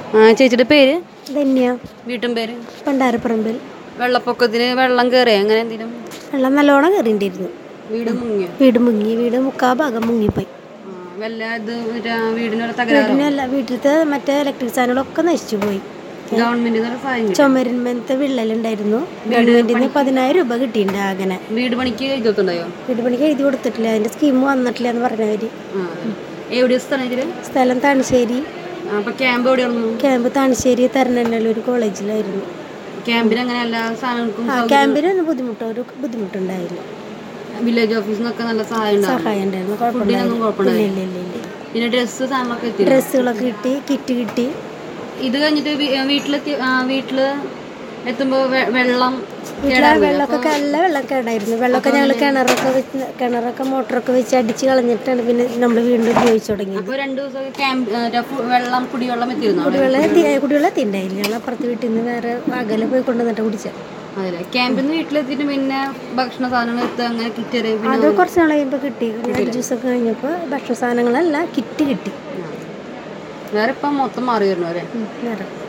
ആ ചേച്ചിയുടെ പേര് ധന്യ വീട്ടും പേര് പണ്ടാരപ്പറമ്പിൽ വെള്ളപ്പൊക്കത്തിന് വെള്ളം കയറിയ അങ്ങനെ എന്തെങ്കിലും വെള്ളം നല്ലോണം കയറിണ്ടായിരുന്നു വീട് മുങ്ങിയോ വീട് മുങ്ങി വീട് മുക്കാ ഭാഗം മുങ്ങിപ്പോയി ആ, വല്ല ഇത് മറ്റേ വീടിനൊരു തകരാറ് വീടിനല്ല വീട്ടിലത്തെ മറ്റേ ഇലക്ട്രിക് സാധനങ്ങളൊക്കെ നശിച്ചു പോയി ഗവൺമെന്റിൽ നിന്ന് സഹായം കിട്ടി ചുമരിന്മേലത്തെ വിള്ളലുണ്ടായിരുന്നു ഗവൺമെന്റിൽ നിന്ന് പതിനായിരം രൂപ കിട്ടിയിട്ടുണ്ട് അങ്ങനെ വീട് പണിക്ക് എഴുതിയിട്ടുണ്ടായോ വീട് പണിക്ക് എഴുതി കൊടുത്തിട്ടില്ല അതിന്റെ സ്കീം വന്നിട്ടില്ല എന്ന് പറഞ്ഞവര് ആ എവിടെ സ്ഥലം ഇതില് സ്ഥലം താണശ്ശേരി ആ, അപ്പൊ ക്യാമ്പ് എവിടെയായിരുന്നു ക്യാമ്പ് താണശ്ശേരി തരണനല്ലൂർ കോളേജിലായിരുന്നു ക്യാമ്പിൽ അങ്ങനെ എല്ലാ സാധനങ്ങൾക്കും ആ ക്യാമ്പിനൊന്നും ബുദ്ധിമുട്ടോ ഒരു ബുദ്ധിമുട്ടുണ്ടായില്ല വില്ലേജ് ഓഫീസിൽ നിന്നൊക്കെ നല്ല സഹായം ഉണ്ടാവും സഹായം ഉണ്ടായിരുന്നു ഫുഡിനൊന്നും കുഴപ്പമില്ല കുഴപ്പമുണ്ടായില്ല ഇല്ല ഇല്ല ഇല്ല പിന്നെ ഡ്രസ്സ് സാധനങ്ങളൊക്കെ എത്തി ഡ്രസ്സുകളൊക്കെ കിട്ടി കിറ്റ് കിട്ടി ഇത് കഴിഞ്ഞിട്ട് വീ- ആ, വീട്ടിലെത്തി ആ, വീട്ടില് എത്തുമ്പോ വെ- വെള്ളം വീട്ടിലെ വെള്ളമൊക്കെ നല്ല വെള്ളം കേടായിരുന്നു വെള്ളമൊക്കെ ഞങ്ങൾ കിണറൊക്കെ വെച്ച് കിണറൊക്കെ മോട്ടറൊക്കെ വെച്ച് അടിച്ച് കളഞ്ഞിട്ടാണ് പിന്നെ നമ്മൾ വീണ്ടും ഉപയോഗിച്ച് തുടങ്ങിയത് അപ്പൊ രണ്ടു ദിവസം ക്യാമ്പ് ആ, ഫു- വെള്ളം കുടിവെള്ളം എത്തിയിരുന്നു അവിടെ കുടിവെള്ളം എത്തി കുടിവെള്ളം എത്തിണ്ടായില്ല ഞങ്ങൾ അപ്പുറത്ത് വീട്ടിൽ നിന്ന് വേറെ അകലെ പോയി കൊണ്ടുവന്നിട്ട് കുടിച്ചത് അതെ ക്യാമ്പിൽ നിന്ന് വീട്ടിലെത്തിയിട്ട് പിന്നെ ഭക്ഷണ സാധനങ്ങൾ എത്തുക അങ്ങനെ കിറ്റ് പിന്നെ അത് കുറച്ച് നാൾ കഴിയുമ്പോൾ കിട്ടി ഒരു അഞ്ച് ദിവസമൊക്കെ കഴിഞ്ഞപ്പോൾ ഭക്ഷണ സാധനങ്ങളല്ല കിറ്റ് കിട്ടി വേറെ ഇപ്പം മൊത്തം മാറി വരുന്നു അല്ലേ ഉം, വേറെ